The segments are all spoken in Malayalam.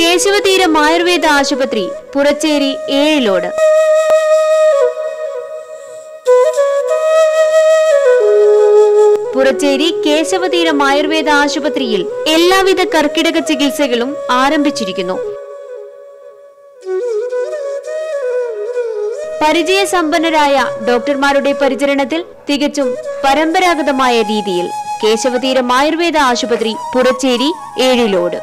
കേശവതീരം ആയുർവേദ ആശുപത്രി പുറച്ചേരി ഏഴിലോട് പുറച്ചേരി കേശവതീരം ആയുർവേദ ആശുപത്രിയിൽ എല്ലാവിധ കർക്കിടക ചികിത്സകളും ആരംഭിച്ചിരിക്കുന്നു പരിചയസമ്പന്നരായ ഡോക്ടർമാരുടെ പരിചരണത്തിൽ തികച്ചും പരമ്പരാഗതമായ രീതിയിൽ കേശവതീരം ആയുർവേദ ആശുപത്രി പുറച്ചേരി ഏഴിലോട്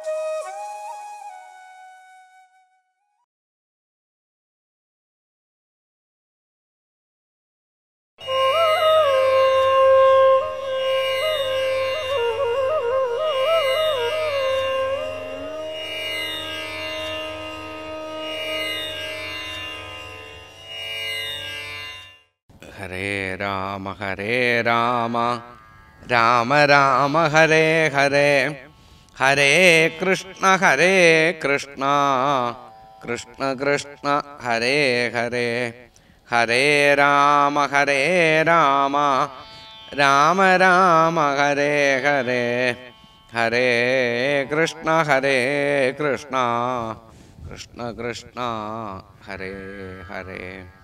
ഹരേ രാമ ഹരേ രാമ രാമ രാമ ഹരേ ഹരേ ഹരേ കൃഷ്ണ ഹരേ കൃഷ്ണ കൃഷ്ണ കൃഷ്ണ ഹരേ ഹരേ ഹരേ രാമ ഹരേ രാമ രാമ രാമ ഹരേ ഹരേ ഹരേ കൃഷ്ണ ഹരേ കൃഷ്ണ കൃഷ്ണ കൃഷ്ണ ഹരേ ഹരേ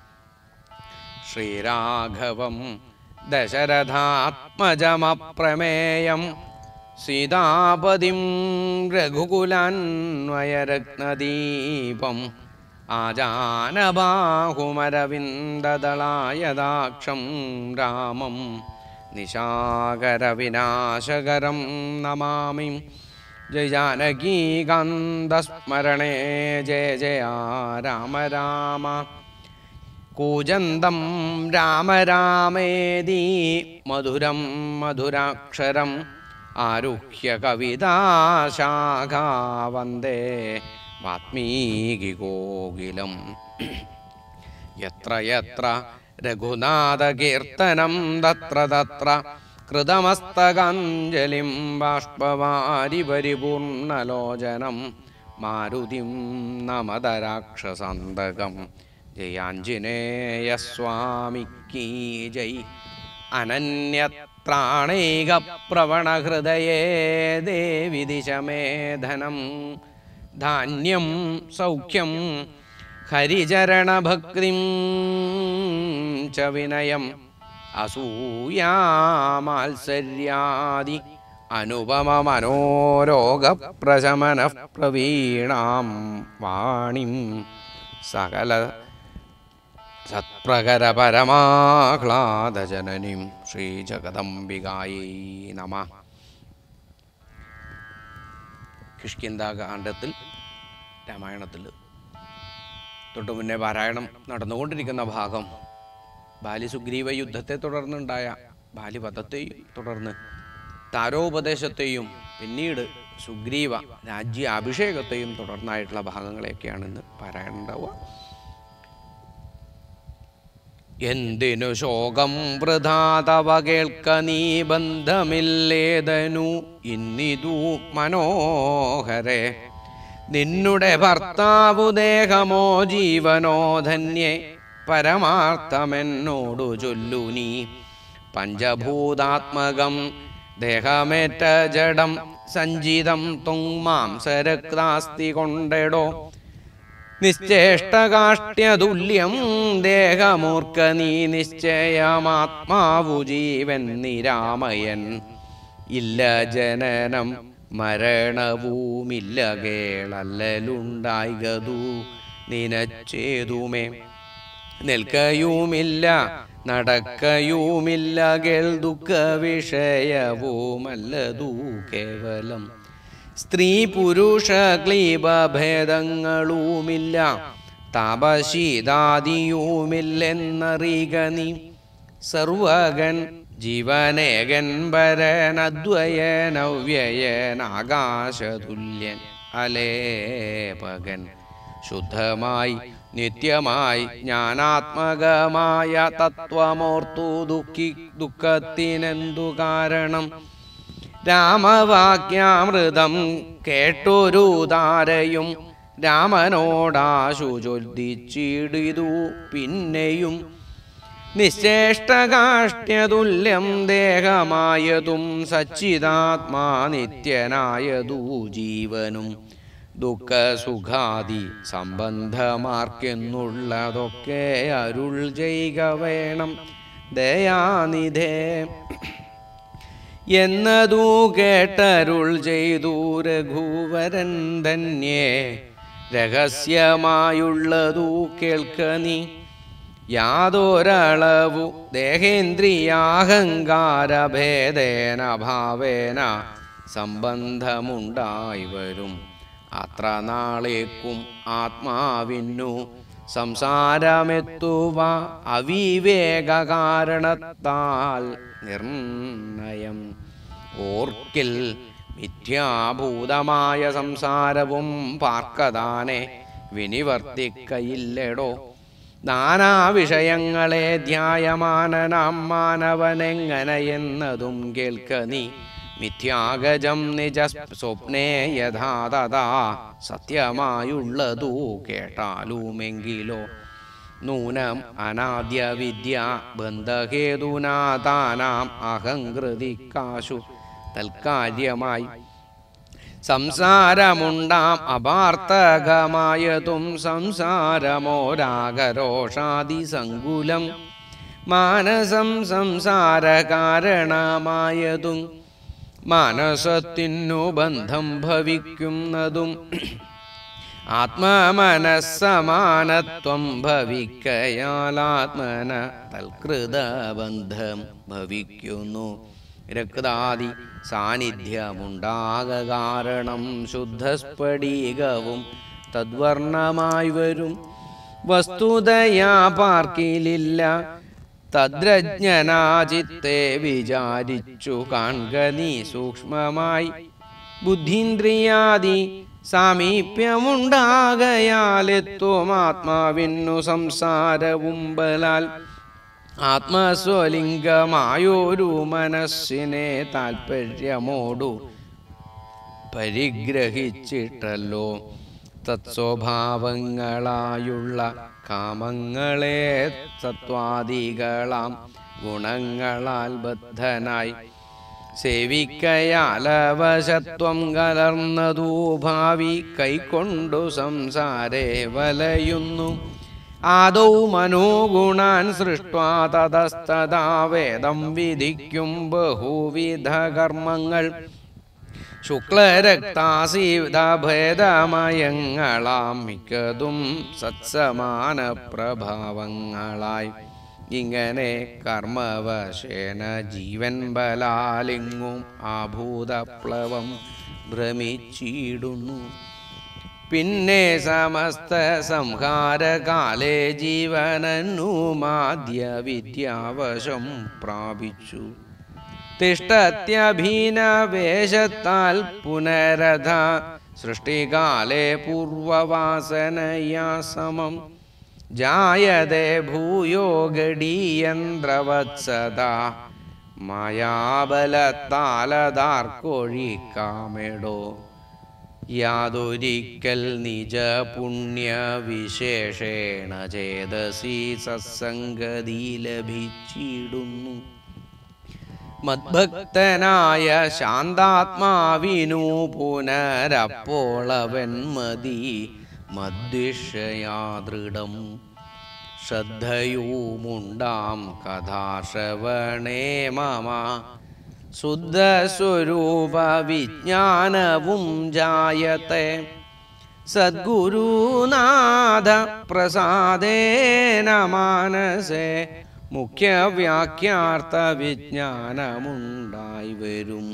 ശ്രീരാഘവം ദശരഥാത്മജമപ്രമേയം സീതാപതിം രഘുകുലാന്വയരത്നദീപം ആജാനബാഹുമരവിന്ദദളായദാക്ഷം രാമം നിശാകരവിനാശകരം നമാമി ജയ ജാനകീകാന്തസ്മരണേ ജയ ജയ രാമ രാമ കൂജന്തം രാമ രാമേതി മധുരം മധുരാക്ഷരം ആരുഹ്യ കവിതാശാഖാ വന്ദേ വാത്മീകികോകിലം യത്ര യത്ര രഘുനാഥകീർത്തനം തത്ര തത്ര കൃതമസ്തകാഞ്ജലിം ബാഷ്പവാരി പരിപൂർണലോചനം മാരുതിം നമതരാക്ഷസന്തകം ജയാഞ്ജനേയസ്വാമിക്ക് ജയ് അനന്യത്രാണൈകപ്രവണഹൃദയേ ദേവി ദിശമേധനം ധാന്യം സൗഖ്യം ഹരിചരണഭക്തിം ച വിനയം അസൂയാമാത്സര്യാദി അനുപമമനോരോഗപ്രശമന പ്രവീണാം വാണിം സകല സത്പ്രകരപരമാഹ്ലാദജനനിം ശ്രീജഗദംബികായൈ നമ കിഷ്കിന്താകാന്ഡത്തിൽ രാമായണത്തിൽ തൊട്ടു മുന്നേ പാരായണം നടന്നുകൊണ്ടിരിക്കുന്ന ഭാഗം ബാലിസുഗ്രീവ യുദ്ധത്തെ തുടർന്നുണ്ടായ ബാലിവധത്തെയും തുടർന്ന് താരോപദേശത്തെയും പിന്നീട് സുഗ്രീവ രാജ്യാഭിഷേകത്തെയും തുടർന്നായിട്ടുള്ള ഭാഗങ്ങളെയൊക്കെയാണ് ഇന്ന് പാരായണം ഉണ്ടാവുക എന്തിനു ശോകം വൃഥാതവ കേൾക്ക നീ ബന്ധമില്ലേതനു ഇന്നിതു മനോഹരെ നിന്നുടെ ഭർത്താവു ദേഹമോ ജീവനോ ധന്യേ പരമാർത്ഥമെന്നോടു ചൊല്ലു നീ പഞ്ചഭൂതാത്മകം ദേഹമേറ്റ ജഡം സഞ്ചിതം തുങ്മാംസരക്താസ്തി കൊണ്ടെടോ നിശ്ചേഷ്ടകാഷ്ട്യതുല്യം ദേഹമൂർക്ക നീ നിശ്ചയമാത്മാവു ജീവൻ നിരാമയൻ ഇല്ല ജനനം മരണവുമില്ല കേളല്ലലുണ്ടായികതു നിനച്ചേതുമേ നിൽക്കയുമില്ല നടക്കയുമില്ല കേൾ ദുഃഖ വിഷയവുമല്ലതു കേവലം സ്ത്രീ പുരുഷ ക്ലീബഭേദങ്ങളുമില്ല താപശീതാദിയുമില്ലെന്നറിയുക നീ സർവകൻ ജീവനേകൻ വരനദ്വയനവ്യയൻ ആകാശതുല്യൻ അലേപകൻ ശുദ്ധമായി നിത്യമായി ജ്ഞാനാത്മകമായ തത്വമോർത്തു ദുഃഖി ദുഃഖത്തിനെന്തു കാരണം രാമവാക്യാമൃതം കേട്ടൊരു താരയും രാമനോടാശു ചൊല്ലിച്ചിടിതു പിന്നെയും നിശ്ചേഷ്ടകാഷ്ട്യതുല്യം ദേഹമായതും സച്ചിതാത്മാ നിത്യനായതു ജീവനും ദുഃഖസുഖാദി സംബന്ധമാർക്കെന്നുള്ളതൊക്കെ അരുൾ ചെയ്യുക വേണം ദയാനിധേ എന്നതു കേട്ടരുൾ ചെയ്തു രഘുവരൻ തന്നെ രഹസ്യമായുള്ളതു കേൾക്ക നീ യാതൊരളവു ദേഹേന്ദ്രിയാഹങ്കാരഭേദേന ഭാവേന സംബന്ധമുണ്ടായി വരും അത്ര നാളേക്കും ആത്മാവിനു സംസാരമെത്തുവ അവിവേക കാരണത്താൽ നിർണയം ഓർക്കിൽ മിഥ്യാഭൂതമായ സംസാരവും പാർക്കതാനെ വിനിവർത്തിക്കയില്ലടോ നാനാ വിഷയങ്ങളെ ധ്യായമാനനാം മാനവനെങ്ങനെയെന്നതും കേൾക്ക നീ മിഥ്യാഗജം നിജ സ്വപ്നേ യഥാ തഥാ സത്യമായുള്ളതു കേട്ടാലുമെങ്കിലോ നൂനം അനാദ്യ വിദ്യ ബന്ധഹേതുനാഥാനാം അഹങ്കൃതിക്കാശു തൽക്കാര്യമായി സംസാരമുണ്ടാം അപാർത്ഥകമായതും സംസാരമോരാഗരോഷാദി സങ്കുലം മാനസം സംസാര കാരണമായതും മാനസത്തിനു ബന്ധം ഭവിക്കുന്നതും ആത്മമനസ്സമാനത്വം ഭവിക്കയാലാത്മന തൽകൃതബന്ധം ഭവിക്കുന്നു രക്താദി സാന്നിധ്യമുണ്ടാക കാരണം ശുദ്ധസ്ഫടികവും തദ്വർണമായി വരും വസ്തുതയാ പാർക്കിലില്ല തദ്രജ്ഞനാചിത്തെ വിചാരിച്ചു കാൺക നീ സൂക്ഷ്മമായി ബുദ്ധീന്ദ്രിയാദി സാമീപ്യമുണ്ടാകയാലെത്തും ആത്മാവിനു സംസാരവും ബലാൽ ആത്മസ്വലിംഗമായൊരു മനസ്സിനെ താൽപ്പര്യമോടു പരിഗ്രഹിച്ചിട്ടല്ലോ തത്സ്വഭാവങ്ങളായുള്ള കാമങ്ങളെ സത്വാദികളാം ഗുണങ്ങളാൽ ബദ്ധനായി സേവിക്കയാലവശത്വം കലർന്നതു ഭാവി കൈക്കൊണ്ടു സംസാരേ വലയുന്നു ആദൗ മനോഗുണാൻ സൃഷ്ട്വാ തതസ്തഥാ വേദം വിധിക്കും ബഹുവിധ കർമ്മങ്ങൾ ശുക്ലരക്താസീതഭേദമയങ്ങളാം മിക്കതും സത്സമാന പ്രഭാവങ്ങളായി ഇങ്ങനെ കർമ്മവശേന ജീവൻ ബലാലിങ്ങും ആഭൂതപ്ലവം ഭ്രമിച്ചിടുന്നു പിന്നെ സമസ്ത സംഹാരകാലേ ജീവനന്നുമാദ്യ വിദ്യാവശം പ്രാപിച്ചു തിഷ്ടത്യഭീനവേശത്താൽ പുനരധ സൃഷ്ടികാലേ പൂർവവാസനയാ സമം ജായതേ ഭൂയോ ഗഡീയന്ത്രവത്സദാ മായാബലത്താലതാർക്കൊഴിക്കാമെടോ യാതൊരിക്കൽ നിജ പുണ്യവിശേഷേണ ചേതസി സത്സംഗതി ലഭിച്ചിടുന്നു മദ്ഭക്തനായ ശാന്താത്മാവിനു പുനരപ്പോളവൻ മതി മദ്വിഷയാദൃഢം ശ്രദ്ധയുമുണ്ടാം കഥാശ്രവണേ മമ ശുദ്ധസ്വരൂപ വിജ്ഞാനവും ജായത്തെ സദ്ഗുരുനാഥ പ്രസാദേന മാനസേ മുഖ്യവ്യാഖ്യാർത്ഥ വിജ്ഞാനമുണ്ടായി വരും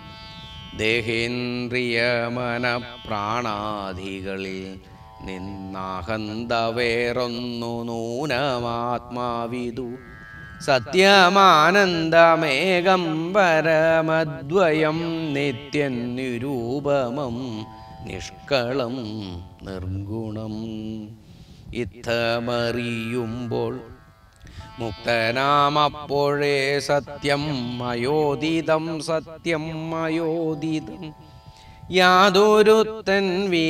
ദേഹേന്ദ്രിയമന പ്രാണാദികളിൽ നിന്നാഹന്ത വേറൊന്നു നൂനമാത്മാവിതു സത്യമാനന്ദമേകം പരമദ്വയം നിത്യൻ നിരൂപമം നിഷ്കളം നിർഗുണം ഇത്തമറിയുമ്പോൾ മുക്തനാമപ്പോഴേ സത്യം മയോദിതം സത്യം മയോദിതം യാതൊരുത്തൻ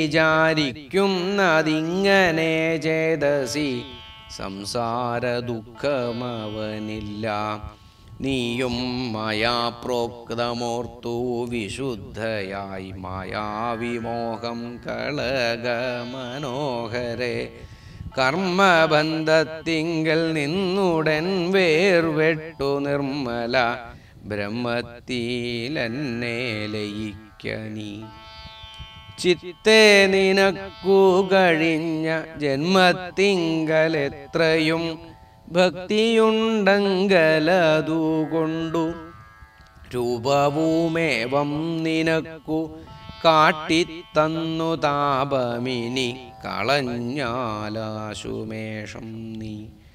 വിചാരിക്കുന്നതിങ്ങനെ ചേതസി സംസാര ദുഃഖമവനില്ല നീയും മായാ പ്രോക്തമോർത്തു വിശുദ്ധയായി മായാവിമോഹം കളക മനോഹരെ കർമ്മബന്ധത്തിങ്കൽ നിന്നുടൻ വേർവെട്ടു നിർമ്മല ബ്രഹ്മത്തിലെന്നെ ലയിക്ക നീ ചിത്തേ നിനക്കു കഴിഞ്ഞ ജന്മത്തിങ്കലെത്രയും ഭക്തിയുണ്ടെങ്കലതുകൊണ്ടു രൂപവുമേവം നിനക്കു കാട്ടിത്തന്നു താപമിനി കളഞ്ഞാലാശുമേഷം നീ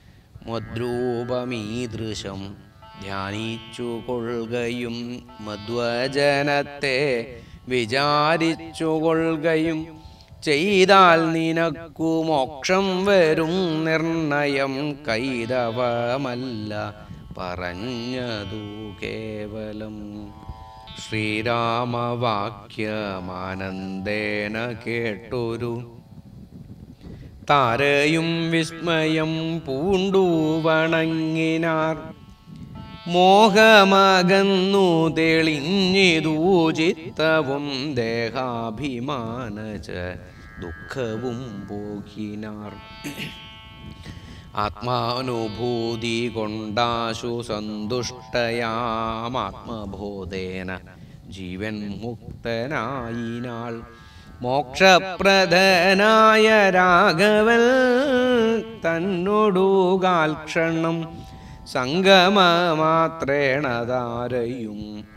മദ്രൂപമീദൃശം ധ്യാനിച്ചു കൊള്ളുകയും മധ്വജനത്തെ വിചാരിച്ചു കൊള്ളുകയും ചെയ്താൽ നിനക്കു മോക്ഷം വരും നിർണയം കൈതവമല്ല പറഞ്ഞതു കേവലം ശ്രീരാമവാക്യമാനന്ദേന കേട്ടൊരു താരയും വിസ്മയം പൂണ്ടു വണങ്ങിനാർ മോഹമകന്നു തെളിഞ്ഞിതു ചിത്തവും ദേഹാഭിമാനച ദുഃഖവും പോകിനാർ ആത്മാനുഭൂതി കൊണ്ടാശു സന്തുഷ്ടയാമാത്മബോധേന ജീവൻ മുക്തനായിനാൾ മോക്ഷപ്രദനായ രാഘവൽ തന്നൊടുകാൽ ക്ഷണം സംഗമമാത്രേണ താരയും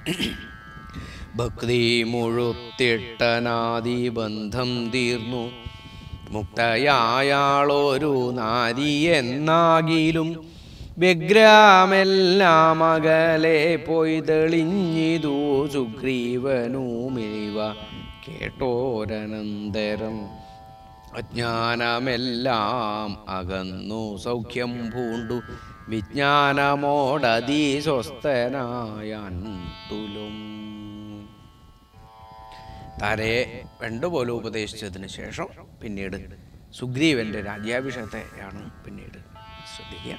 ഭക്തി മുഴുത്തിട്ടനാദി ബന്ധം തീർന്നു മുക്തയായാളൊരു നാരി എന്നാകിലും വ്യഗ്രാമെല്ലാം അകലെ പോയി തെളിഞ്ഞിതു സുഗ്രീവനുമിവ കേട്ടോരനന്തരം അജ്ഞാനമെല്ലാം അകന്നു സൗഖ്യം പൂണ്ടു വിജ്ഞാനമോടതിസ്വസ്ഥനായാൻ തുലും താരെ രണ്ടുപോലെ ഉപദേശിച്ചതിന് ശേഷം പിന്നീട് സുഗ്രീവന്റെ രാജ്യാഭിഷേകത്തെയാണ് പിന്നീട് ശ്രദ്ധിക്കുക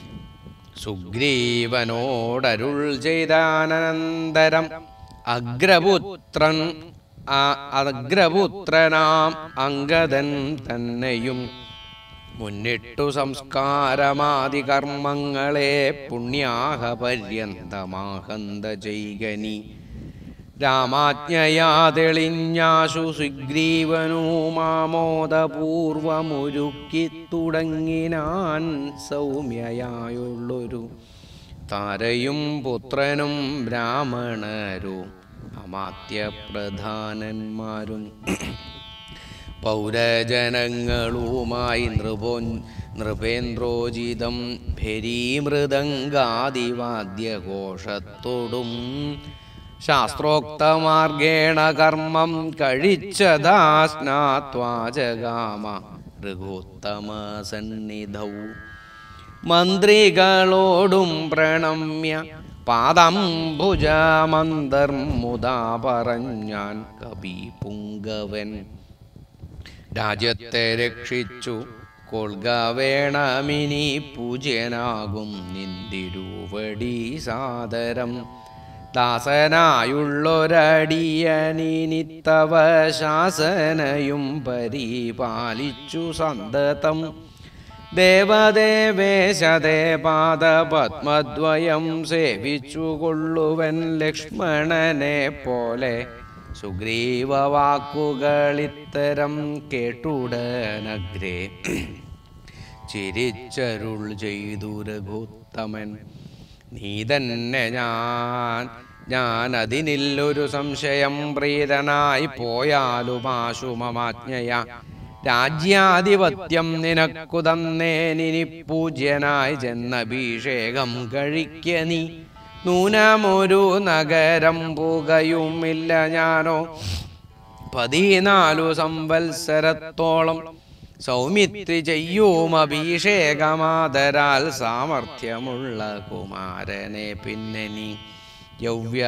സുഗ്രീവനോടരുൾ ചെയ്താനന്തരം അഗ്രപുത്രൻ ആ അഗ്രപുത്രനാം അങ്കദൻ തന്നെയും മുന്നിട്ടു സംസ്കാരമാദി കർമ്മങ്ങളെ പുണ്യാഹ പര്യന്തമാഹന്ത ചെയ്കനി രാമാജ്ഞയാ തെളിഞ്ഞാശു സുഗ്രീവനു മാമോദപൂർവമുരുക്കി തുടങ്ങിനാൻ സൗമ്യയായുള്ളൊരു താരയും പുത്രനും ബ്രാഹ്മണരും അമാത്യപ്രധാനന്മാരും പൗരജനങ്ങളുമായി നൃപോ നൃപേന്ദ്രോജിതം ഭരീമൃദംഗാദിവാദ്യഘോഷത്തോടും ശാസ്ത്രോക്തമാർഗേണ കർമ്മം കഴിച്ചതാ സ്നാത്വാചകാമ ഋഗോത്തമ സന്നിധൗ മന്ത്രികളോടും പ്രണമ്യ പാദം ഭുജമന്തർമുദാ പറഞ്ഞാൻ കവി പുങ്കവൻ രാജ്യത്തെ രക്ഷിച്ചു കൊൾക വേണമിനി പൂജ്യനാകും നിന്തിരുവടി സാദരം ദാസനായുള്ളൊരടിയനിത്തവ ശാസനയും പരിപാലിച്ചു സന്തതം ദേവദേവേശതേ പാദപത്മദ്വയം സേവിച്ചു കൊള്ളുവൻ ലക്ഷ്മണനെ പോലെ സുഗ്രീവ വാക്കുകളിത്തരം കേട്ടുടനഗ്രേ ചിരിച്ചരുൾ ചെയ്തു രഘുത്തമൻ നീ തന്നെ ഞാൻ ഞാൻ അതിനില്ലൊരു സംശയം പ്രീതനായി പോയാലും ആശുമമാജ്ഞയ രാജ്യാധിപത്യം നിനക്കു തന്നേനിനി പൂജ്യനായി ചെന്നഭിഷേകം കഴിക്ക നീ നൂനമൊരു നഗരം പുകയുമില്ല ഞാനോ പതിനാലു സംവത്സരത്തോളം സൗമിത്രി ചെയ്യും അഭിഷേകമാതരാൽ സാമർഥ്യമുള്ള കുമാരനെ പിന്നെ നീ യൗവ്യ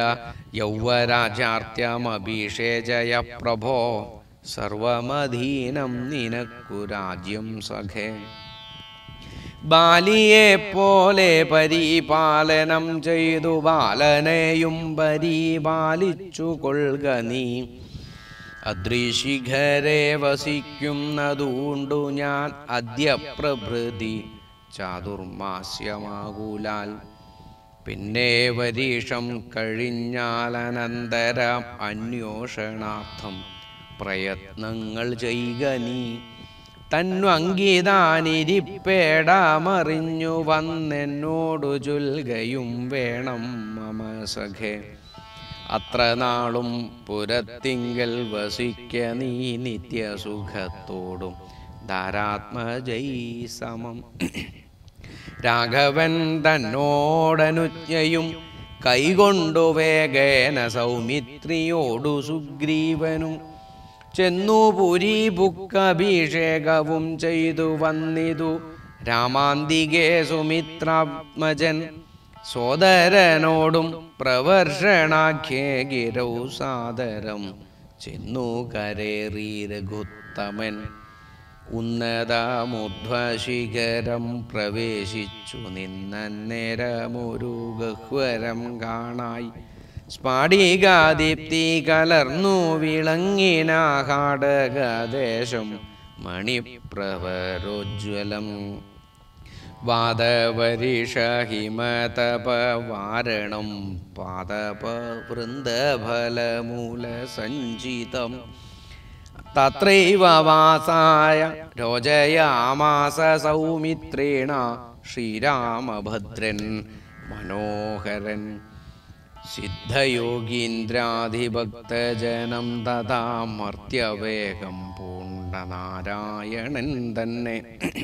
യൗവരാജാർത്യമഭിഷേചയ പ്രഭോ സർവമധീനം നിനക്കു രാജ്യം സഖേ ബാലിയെ പോലെ പരിപാലനം ചെയ്തു ബാലനെയും പരിപാലിച്ചു കൊള്ളുക നീ അദ്രിശിഖരെ വസിക്കുന്നതുകൊണ്ടു ഞാൻ അദ്യ പ്രഭൃതി ചാതുർമാസ്യമാകൂലാൽ പിന്നെ വരീഷം കഴിഞ്ഞാൽ അനന്തരം അന്വേഷണാർത്ഥം പ്രയത്നങ്ങൾ ചെയ്യുക നീ തന്നു അങ്കിതാനിരിപ്പേടാമറിഞ്ഞു വന്നെന്നോടു ചൊൽകയും വേണം മമ സഖേ അത്ര നാളും പുരത്തിങ്കൽ വസിക്ക നീ നിത്യസുഖത്തോടും ധാരാത്മജൈ സമം രാഘവൻ തന്നോടനുജ്ഞയും കൈകൊണ്ടു വേഗേന സൗമിത്രിയോടു സുഗ്രീവനും ചെന്നു പുരി ബുക്കഭിഷേകവും ചെയ്തു വന്നിതു രാമാന്തികേ സുമിത്രാത്മജൻ സോദരനോടും പ്രവർഷണാഖ്യേ ഗിരൗ സാദരം ചെന്നു കരേറി രഘുത്തമൻ ഉന്നതമുധ്വശിഖരം പ്രവേശിച്ചു നിന്നേരമൊരു ഗഹ്വരം കാണായി സ്ഫാടികാദീപ്തി കലർന്നു വിളങ്ങിനാഹാടകദേശം മണിപ്രവരോജ്വലം വാദവരിഷഹിമതപവാരണം പാദപ വൃന്ദഫലമൂലസഞ്ചിതം തത്രൈവ വാസായ രോജയാമാസ സൗമിത്രേണ ശ്രീരാമഭദ്രൻ മനോഹരൻ സിദ്ധയോഗീന്ദ്രാധിഭക്തജനം തഥാ മർത്യവേഗം പൂണ്ട നാരായണൻ തന്നെ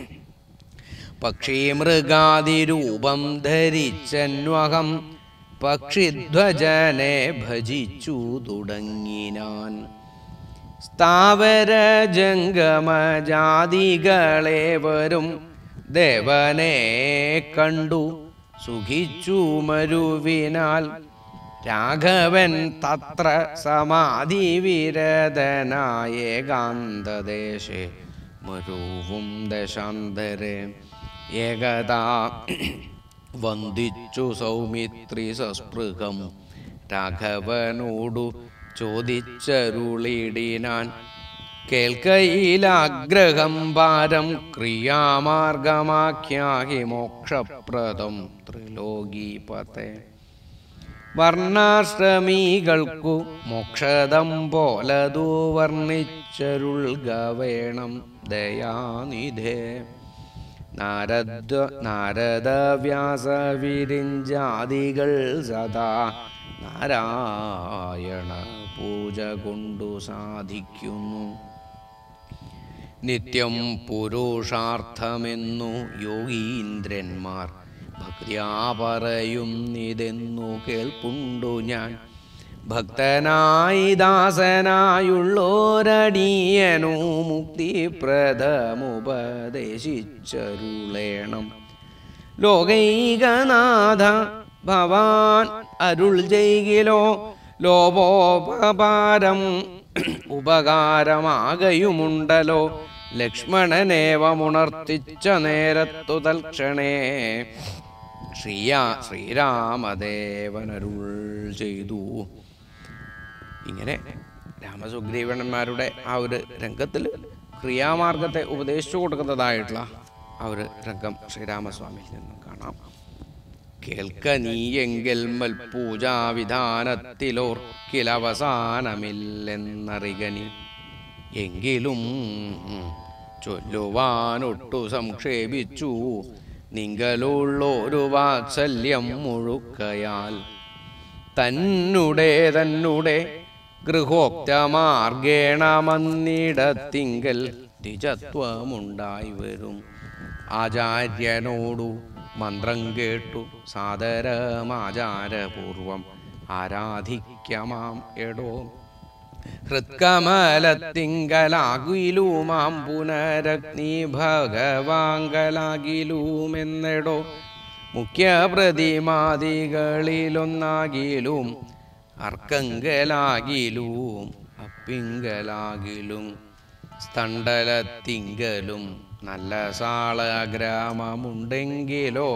പക്ഷിമൃഗാതിരൂപം ധരിച്ചന്വഹം പക്ഷിധ്വജനെ ഭജിച്ചു തുടങ്ങിനാൻ സ്ഥാവര ജംഗമ ജാതികളെ വരും ദേവനെ കണ്ടു സുഖിച്ചു മരുവിനാൽ രാഘവൻ തത്ര സമാധി വിരതനായേകാന്തദേശേ മരുവും ദശാന്തരെ ഏകദാ വന്ദിച്ചു സൗമിത്രി സസ്പൃഹം രാഘവനോടു ചോദിച്ചരുളിടിനാൻ കേൾക്കയിലാഗ്രഹം പാരം ക്രിയാമാർഗമാഖ്യാഹി മോക്ഷപ്രദം ത്രിലോകീപത്തെ വർണ്ണാശ്രമികൾക്കു മോക്ഷദം പോലതു വർണ്ണിച്ചരുൾക വേണം ദയാനിധേ നാരദ നാരദവ്യാസ വിരിഞ്ചാദികൾ സദാ നാരായണ പൂജ കൊണ്ടു സാധിക്കുന്നു നിത്യം പുരുഷാർത്ഥമെന്നു യോഗീന്ദ്രന്മാർ ഭക്തിയാ പറയുന്നിതെന്നു കേൾപ്പുണ്ടു ഞാൻ ഭക്തനായി ദാസനായുള്ളോരടിയനു മുക്തിപ്രദമുപദേശിച്ചരുളേണം ലോകൈകനാഥ ഭവാൻ അരുൾ ചെയ്കിലോ ലോപോപകാരം ഉപകാരമാകയുമുണ്ടല്ലോ ലക്ഷ്മണനേവമുണർത്തിച്ച നേരത്തു തൽക്ഷണേ ശ്രീയാ ശ്രീരാമദേവനരുൾ ചെയ്തു ഇങ്ങനെ രാമസുഗ്രീവണന്മാരുടെ ആ ഒരു രംഗത്തിൽ ക്രിയാമാർഗത്തെ ഉപദേശിച്ചു കൊടുക്കുന്നതായിട്ടുള്ള ആ ഒരു രംഗം ശ്രീരാമസ്വാമിയിൽ നിന്നും കാണാം കേൾക്ക നീയെങ്കിൽ മൽപൂജാവിധാനത്തിലോർക്കിലവസാനമില്ലെന്നറികനി എങ്കിലും ചൊല്ലുവാനൊട്ടു സംക്ഷേപിച്ചു നിങ്ങളുള്ളൊരു വാത്സല്യം മുഴുക്കയാൽ തന്നുടെ തന്നുടെ ഗൃഹോക്തമാർഗേണ മന്നിടത്തിങ്കൽ ദ്വിജത്വമുണ്ടായി വരും ആചാര്യനോടു മന്ത്രം കേട്ടു സാദരമാചാരപൂർവം ആരാധിക്കമാം എടോ ഹൃത്കമലത്തിങ്കലാകിലുമാം പുനരഗ്നി ഭഗവാങ്കലാകിലുമെന്നെടോ മുഖ്യപ്രതിമാദികളിലൊന്നാകിലും അർക്കങ്കലാകിലും അപ്പിങ്കലാകിലും സ്തണ്ടലത്തിങ്കലും നല്ല സാളഗ്രാമമുണ്ടെങ്കിലോ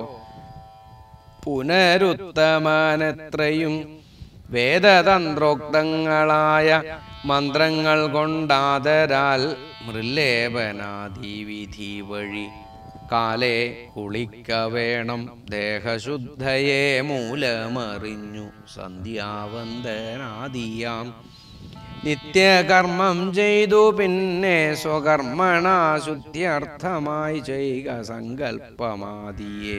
പുനരുത്തമനെത്രയും വേദതന്ത്രോക്തങ്ങളായ മന്ത്രങ്ങൾ കൊണ്ടാദരാൽ മൃല്ലേപനാദിവിധി വഴി കാലേ കുളിക്ക വേണം ദേഹശുദ്ധയെ മൂലമറിഞ്ഞു സന്ധ്യാവന്തനാദിയാം നിത്യകർമ്മം ചെയ്തു പിന്നെ സ്വകർമ്മണ ശുദ്ധ്യർത്ഥമായി ചെയ്യുക സങ്കല്പമാദിയെ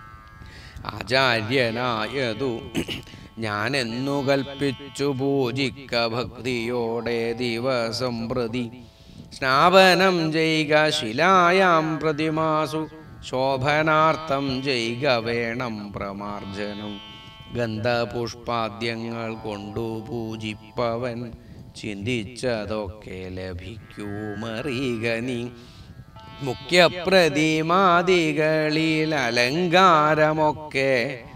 ആചാര്യനായതു ഞാനെന്നു കൽപ്പിച്ചു പൂജിക്ക ഭക്തിയോടെ ദിവസം പ്രതി സ്നാപനം ചെയ്യുക ശിലായാം പ്രതിമാസു ശോഭനാർത്ഥം ചെയ്യുക വേണം പ്രമാർജനം ഗന്ധപുഷ്പാദ്യങ്ങൾ കൊണ്ടു പൂജിപ്പവൻ ചിന്തിച്ചതൊക്കെ ലഭിക്കുമറിയുക നീ മുഖ്യപ്രതിമാദികളിൽ അലങ്കാരമൊക്കെ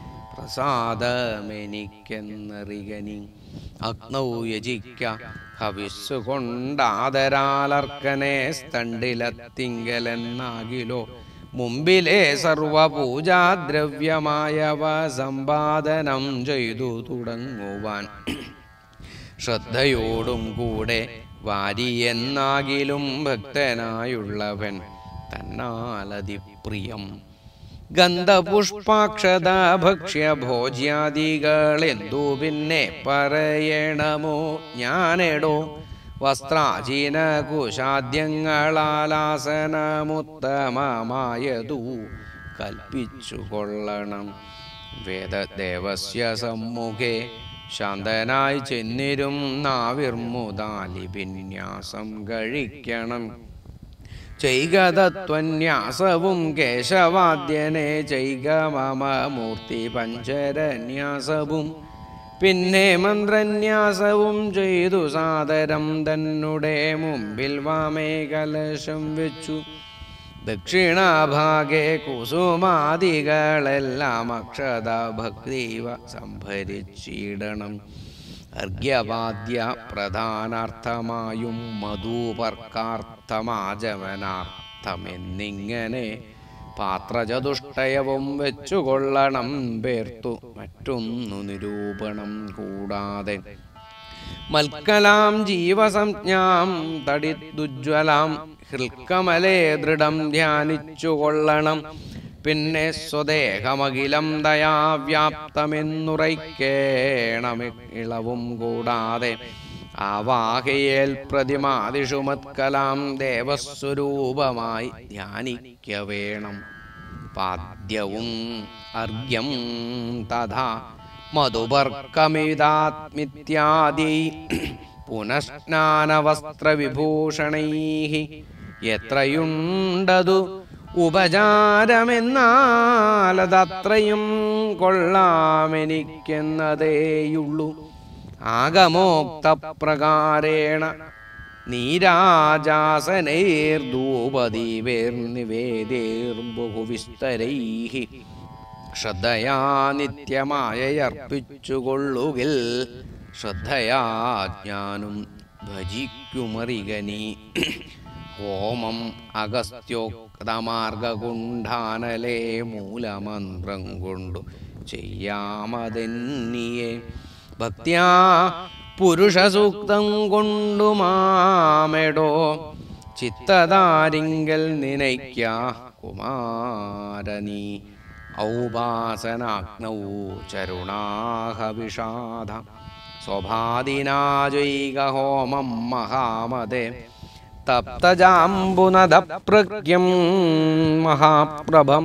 പ്രസാദമെനിക്കെന്നറികനി അഗ്നൗ യജിക്ക ഹവിസ്സു കൊണ്ടാദരാലർക്കനെ സ്തണ്ടിലത്തിങ്കലെന്നാകിലോ മുമ്പിലെ സർവപൂജാദ്രവ്യമായവ സമ്പാദനം ചെയ്തു തുടങ്ങുവാൻ ശ്രദ്ധയോടും കൂടെ വാരിയെന്നാകിലും ഭക്തനായുള്ളവൻ തന്നാലതിപ്രിയം ഗന്ധപുഷ്പാക്ഷത ഭക്ഷ്യ ഭോജ്യാദികൾ എന്തു പിന്നെ പറയണമോ ഞാനെടോ വസ്ത്രാചീന കുശാദ്യങ്ങളാലാസനമുത്തമമായതു കൽപ്പിച്ചു കൊള്ളണം വേദദേവസ്യ സമ്മുഖേ ശാന്തനായി ചെന്നിരും നാവിർമുതാലി വിന്യാസം കഴിക്കണം ചെയ്കതത്വന്യാസവും കേശവാദ്യനെ ചെയ്ക മമ മൂർത്തി പഞ്ചരന്യാസവും പിന്നെ മന്ത്രന്യാസവും ചെയ്തു സാദരം തന്നെ മുമ്പിൽ വാമേ കലശം വെച്ചു ദക്ഷിണഭാഗെ കുസുമാദികളെല്ലാം അക്ഷത ഭക്തിവ സംഭരിച്ചിടണം അർഘ്യവാദ്യ പ്രധാനാർത്ഥമായും മധുപർക്കാർത്ഥമാജമനാർത്ഥമെന്നിങ്ങനെ പാത്രചതുഷ്ടയവും വെച്ചുകൊള്ളണം പേർത്തു മറ്റൊന്നു നിരൂപണം കൂടാതെ മൽക്കലാം ജീവസംജ്ഞാം തടിദുജ്വലാം ഹൃൽക്കമലേ ദൃഢം ധ്യാനിച്ചു കൊള്ളണം പിന്നെ സ്വദേഹമഖിലം ദയാവ്യാപ്തമെന്നുറയ്ക്കേണം ഇളവും കൂടാതെ ആവാഹയേൽ പ്രതിമാദിഷു മത്കലാം ദേവസ്വരൂപമായി ധ്യാനിക്ക വേണം പാദ്യവും അർഘ്യം തഥാ മധുപർക്കമിതാത്മിത്യാദി പുനഃസ്നാനവസ്ത്രവിഭൂഷണൈ എത്രയുണ്ടതു ഉപചാരമെന്നാലതത്രയും കൊള്ളാമെനിക്കെന്നതേയുള്ളൂ ആഗമോക്തപ്രകാരേണ നീരാജാസനേർദൂപദീപേർനിവേദേർബഹുവിസ്തരൈः ശ്രദ്ധയാ നിത്യമായർപ്പിച്ചുകൊള്ളുകിൽ ശ്രദ്ധയാ ജ്ഞാനം ഭജിക്കുമറികനി ഹോമം അഗസ്ത്യോക്തമാർഗകുണ്ഠാനലേ മൂലമന്ത്രം കൊണ്ടു ചെയ്യാമതെന്നിയെ ഭക്ത്യാ പുരുഷസൂക്തം കൊണ്ടു മാമെടോ ചിത്തതാരിങ്കൽ നിനയ്ക്ക കുമാരനീ ഔപാസനാഗ്നൗ ചരുണാഹ വിഷാദ സ്വഭാദിനാജൈക ഹോമം മഹാമതേ തപ്തജാംബുനദപ്രജ്ഞം മഹാപ്രഭം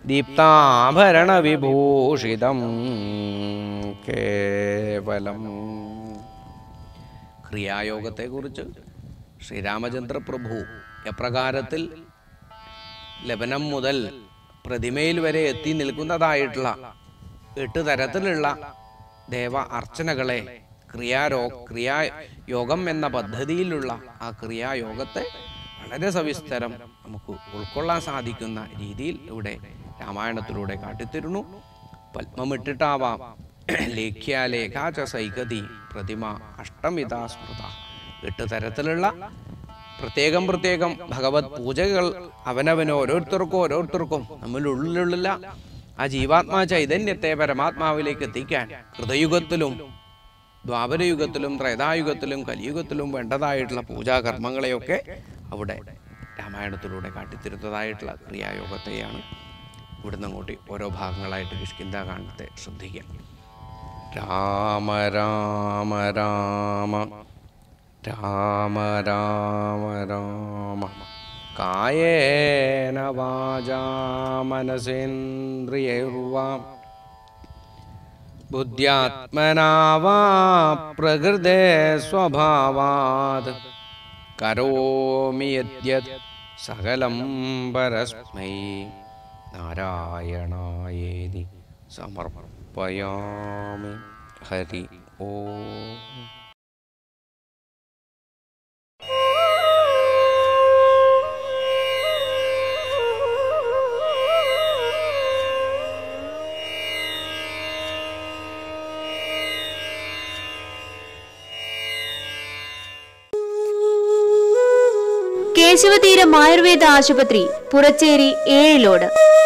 ദീപ്താഭരണവിഭൂഷിതം കേവലം ക്രിയായോഗത്തെക്കുറിച്ച് ശ്രീരാമചന്ദ്ര പ്രഭു എപ്രകാരത്തിൽ ലബനം മുതൽ പ്രതിമയിൽ വരെ എത്തി നിൽക്കുന്നതായിട്ടുള്ള എട്ട് തരത്തിലുള്ള ദേവ അർച്ചനകളെ ക്രിയാരോ ക്രിയായോഗം എന്ന പദ്ധതിയിലുള്ള ആ ക്രിയായോഗത്തെ വളരെ സവിസ്തരം നമുക്ക് ഉൾക്കൊള്ളാൻ സാധിക്കുന്ന രീതിയിൽ ഇവിടെ രാമായണത്തിലൂടെ കാട്ടിത്തരുന്നു പത്മമിട്ടിട്ടാവാം ലേഖ്യാലേഖാച സൈകതി പ്രതിമ അഷ്ടമിതാ സ്മൃത എട്ട് തരത്തിലുള്ള പ്രത്യേകം പ്രത്യേകം ഭഗവത് പൂജകൾ അവനവന് ഓരോരുത്തർക്കും ഓരോരുത്തർക്കും നമ്മളുള്ളിലുള്ള ആ ജീവാത്മാ ചൈതന്യത്തെ പരമാത്മാവിലേക്ക് എത്തിക്കാൻ ഹൃദയുഗത്തിലും ദ്വാപരയുഗത്തിലും ത്രേതായുഗത്തിലും കലിയുഗത്തിലും വേണ്ടതായിട്ടുള്ള പൂജാകർമ്മങ്ങളെയൊക്കെ അവിടെ രാമായണത്തിലൂടെ കാട്ടിത്തരുന്നതായിട്ടുള്ള ക്രിയായോഗത്തെയാണ് ഇവിടുന്ന് അങ്ങോട്ട് ഓരോ ഭാഗങ്ങളായിട്ട് കിഷ്കിന്താകാന്ഡത്തെ ശ്രദ്ധിക്കാം രാമ രാമ രാമ രാമ രാമ രാമ കായേന വാചാ മനസേന്ദ്രിയൈർവാം ബുദ്ധ്യാത്മനാ വാ പ്രകൃതേ സ്വഭാവാത് കരോമി യദ്യത് സകലം പരസ്മൈ നാരായണായേതി സമർപ്പയാമി ഹരി ഓ കേശവതീരം ആയുർവേദ ആശുപത്രി പുറച്ചേരി ഏഴിലോട്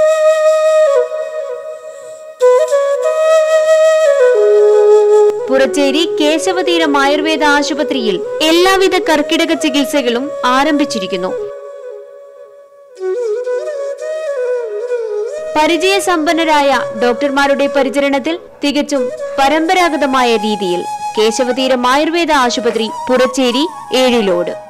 പുറച്ചേരി കേശവതീരം ആയുർവേദ ആശുപത്രിയിൽ എല്ലാവിധ കർക്കിടക ചികിത്സകളും ആരംഭിച്ചിരിക്കുന്നു പരിചയസമ്പന്നരായ ഡോക്ടർമാരുടെ പരിചരണത്തിൽ തികച്ചും പരമ്പരാഗതമായ രീതിയിൽ കേശവതീരം ആയുർവേദ ആശുപത്രി പുറച്ചേരി ഏഴിലോട്